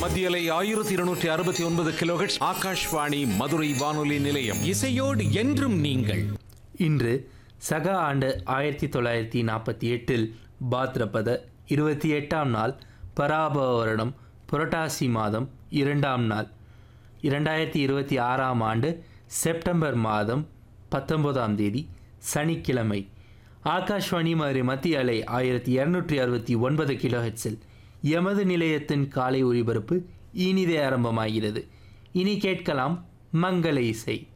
மத்தியலை ஆயிரத்தி இருநூற்றி அறுபத்தி ஒன்பது கிலோஹெட்ஸ் ஆகாஷ்வாணி மதுரை வானொலி நிலையம் இசையோடு என்றும் நீங்கள் இன்று சக ஆண்டு ஆயிரத்தி தொள்ளாயிரத்தி நாற்பத்தி எட்டில் பாத்ரபத இருபத்தி எட்டாம் நாள் பராபவ வருடம் புரட்டாசி மாதம் இரண்டாம் நாள் இரண்டாயிரத்தி இருபத்தி ஆறாம் ஆண்டு செப்டம்பர் மாதம் பத்தொன்பதாம் தேதி சனிக்கிழமை ஆகாஷ்வாணி மதுரை மத்திய அலை ஆயிரத்தி இரநூற்றி அறுபத்தி ஒன்பது கிலோஹெட்ஸில் எமது நிலையத்தின் காலை ஒளிபரப்பு இனிதே ஆரம்பமாகிறது இனி கேட்கலாம் மங்கள இசை